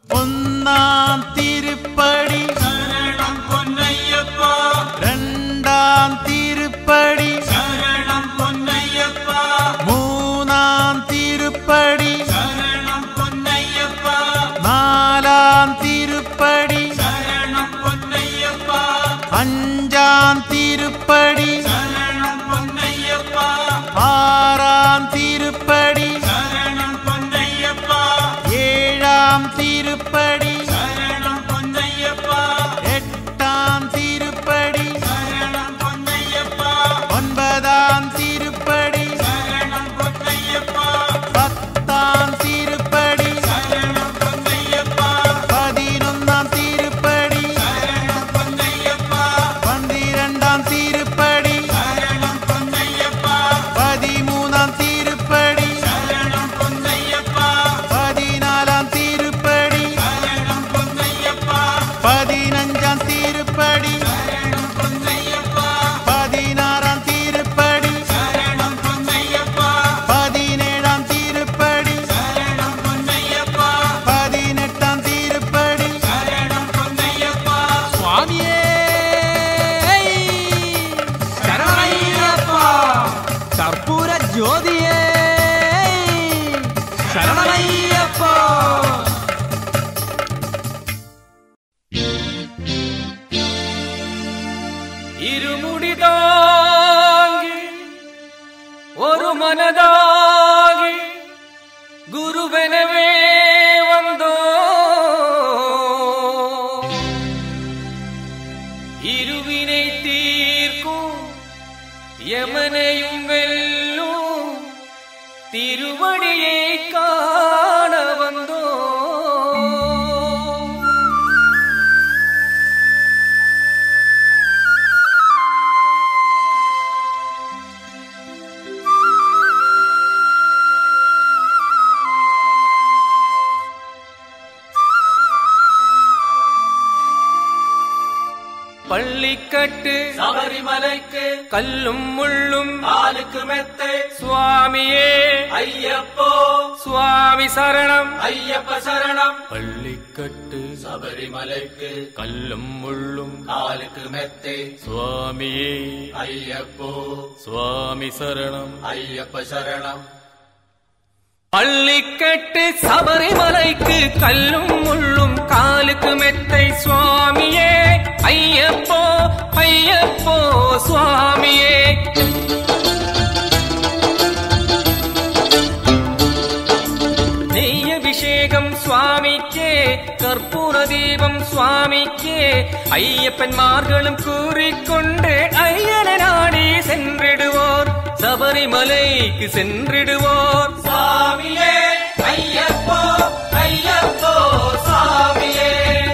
ഒന്നാം തിരുപ്പടി ശരണം പൊന്നയ്യപ്പ രണ്ടാം തിരുപ്പടി ശരണം പൊന്നയ്യപ്പ മൂന്നാം തിരുപ്പടി ശരണം പൊന്നയ്യപ്പ നാലാം തിരുപ്പടി ശരണം പൊന്നയ്യപ്പ അഞ്ചാം തിരുപ്പടി ശരണം പൊന്നയ്യപ്പ ആറാം തിരുപ്പടി ശരണം പൊന്നയ്യപ്പ ഏഴാം തിരുപ്പടി ശരണം പൊന്നയ്യപ്പ എട്ടാം തിരുപ്പടി ശരണം പൊന്നയ്യപ്പ ഒൻപതാം തിരുപ്പടി ശരണം പൊന്നയ്യപ്പ പത്താം തിരുപ്പടി ശരണം പൊന്നയ്യപ്പ പതിനൊന്നാം തിരുപ്പടി ശരണം പൊന്നയ്യപ്പ പന്തിരണ്ടാം തിരുപ്പടി ശരണം പൊന്നയ്യപ്പ പതിമൂന്നാം തിരുപ്പടി ശരണം പൊന്നയ്യപ്പ പതിനാലാം തിരുപ്പടി ശരണം പൊന്നയ്യപ്പ പതിനഞ്ചാം തിരുപ്പടി ശരണം പൊന്നയ്യപ്പ പതിനാറാം തിരുപ്പടി ശരണം പൊന്നയ്യപ്പ പതിനേഴാം തിരുപ്പടി ശരണം പൊന്നയ്യപ്പ പതിനെട്ടാം തിരുപ്പടി ശരണം പൊന്നയ്യപ്പ സ്വാമിയേ ശരണമയ്യപ്പ കർപ്പൂര ജ്യോതിയേ ശരണമയ്യപ്പ ഇരുമുടി താങ്ങി ഒരു മനതാകി ഗുരുവനവേ വന്നോ இருவினை தீர்க்கும் யமனையும் வெல்லும் திருவடியை காண வந்தோ பள்ளிக்கட்டு சபரிமலைக்கு கல்லும் முள்ளும் காலுக்கு மெத்தை சுவாமியே ஐயப்போ சுவாமி சரணம் ஐயப்ப சரணம் பள்ளிக்கட்டு சபரிமலைக்கு கல்லும் முள்ளும் காலுக்கு மெத்தை சுவாமியே ஐயப்போ சுவாமி சரணம் ஐயப்ப சரணம் பள்ளிக்கட்டு சபரிமலைக்கு கல்லும் முள்ளும் காலுக்கு மெத்தை சுவாமியே ஐயப்போ ஐயப்போ சுவாமியே நெய் அபிஷேகம் சுவாமிக்கே கற்பூர தீபம் சுவாமிக்கே ஐயப்பன்மார்களும் கூறிக்கொண்டு ஐயன நாடி சென்றிடுவோர் சபரிமலைக்கு சென்றிடுவோர் சாமியே ஐயப்போ ஐயப்போ சாமியே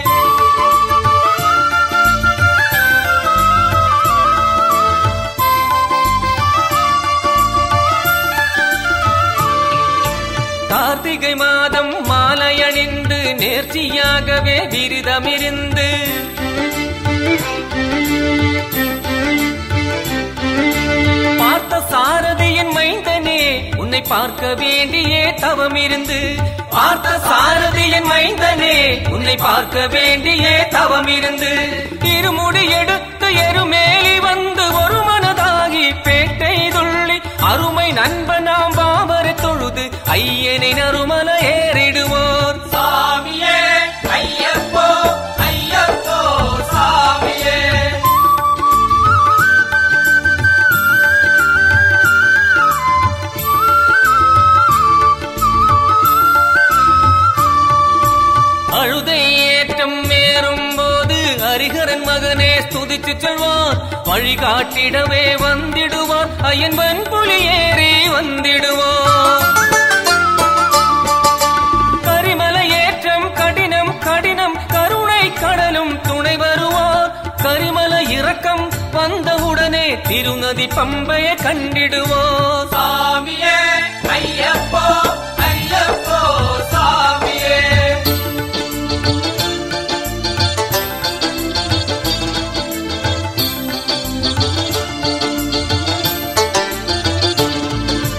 கார்த்திகை மாதம் மாலை அணிந்து நேர்ச்சியாகவே விரதமிருந்து பார்த்த சாரதியின் மைந்தனே உன்னை பார்க்க வேண்டியே தவம் இருந்து பார்த்த சாரதியின் மைந்தனே உன்னை பார்க்க வேண்டியே தவம் இருந்து இருமுடி எடுத்து எருமேலி வந்து ஒரு மனதாகி பேட்டை துள்ளி அருமை நண்பனாம் பாவரை தொழுது ஐயனை நறுமல ஏறிடுவோர் சாமியே ஐயப்போ ஐயப்போ சாமியே அழுதை ஏற்றம் ஏறும் போது ஹரிஹரன் மகனே ஸ்துதிச்சு செல்வார் வழிகாட்டிடவே வந்திடுவார் ஐயன் வன்புலி ஏறி வந்திடுவார் கரிமலை ஏற்றம் கடினம் கடினம் கருணை கடலும் துணை வருவார் கரிமலை இறக்கம் வந்தவுடனே திருநதி பம்பையை கண்டிடுவோர் சாமியே ஐயப்போ ஐயப்போ சாமியே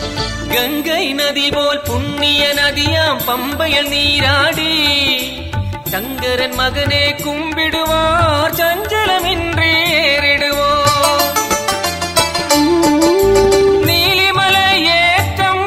கங்கை நதி போல் புண்ணிய நதியாம் பம்பையில் நீராடி சங்கரன் மகனே கும்பிடுவார் சஞ்சலமின்றி ஏறிடுவோம் நீலிமலை ஏற்றம்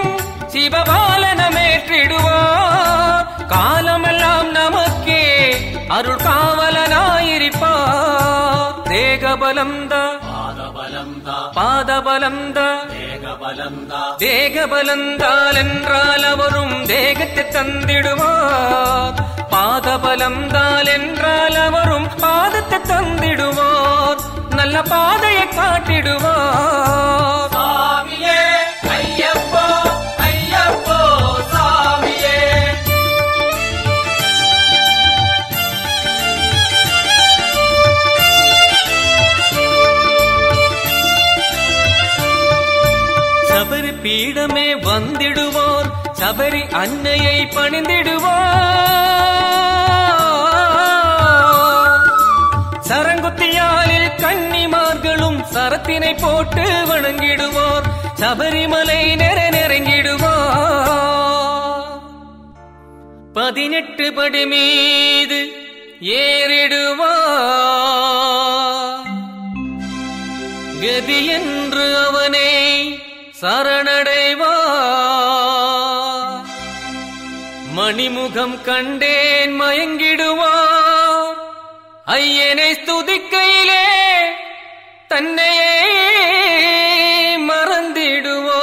சிவபாலனமேற்றிடுவார் காலமெல்லாம் நமக்கே அருள் காவலனாயிருப்பார் தேகபலந்த பாதபலம்தா பாதபலந்த தேகபலம்தா தேகபலந்தால் என்றால் அவரும் தேகத்தை தந்திடுவார் பாதபலந்தால் என்றால் அவரும் பாதத்தை தந்திடுவார் நல்ல பாதையை காட்டிடுவார் சாமியே ஐயப்போ ஐயப்போ சாமியே சபரி பீடமே வந்திடுவோர் சபரி அன்னையை பணிந்திடுவோர் சரங்குத்தியாலில் கன்னிமார்களும் சரத்தினை போட்டு வணங்கிடுவோர் சபரிமலை நிற நெருங்கிடுவோர் பதினெட்டு படி மீது ஏறிடுவார் கதி என்று அவனே சரணடைவார் மணிமுகம் கண்டேன் மயங்கிடுவார் ஐயனை ஸ்துதிக்கையிலே தன்னையே மறந்திடுவார்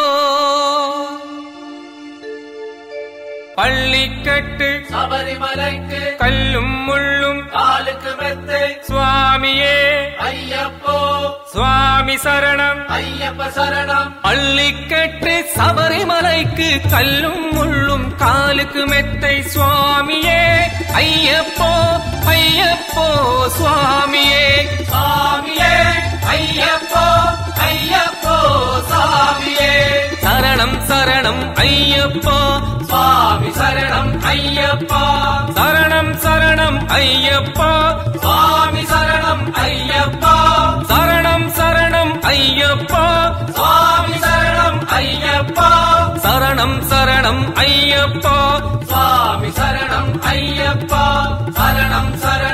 பள்ளிக்கட்டு சபரிமலைக்கு கல்லும் முள்ளும் காலுக்கு மெத்தை சுவாமியே ஐயப்போ சுவாமி சரணம் ஐயப்ப சரணம் பள்ளிக்கட்டு சபரிமலைக்கு கல்லும் முள்ளும் காலுக்கு மெத்தை சுவாமியே ஐயப்போ ஐயப்போ சுவாமியே சாமியே ஐயப்போ ஐயப்போ சாமியே சரணம் சரணம் ஐயப்பா சுவாமி சரணம் ஐயப்பா சரணம் சரணம் ஐயப்பா சுவாமி சரணம் ஐயப்பா சரணம் சரணம் ஐயப்பா சுவாமி சரணம் ஐயப்பா சரணம் சரணம் ஐயப்பா சுவாமி சரணம் ஐயப்பா சரணம் சரணம்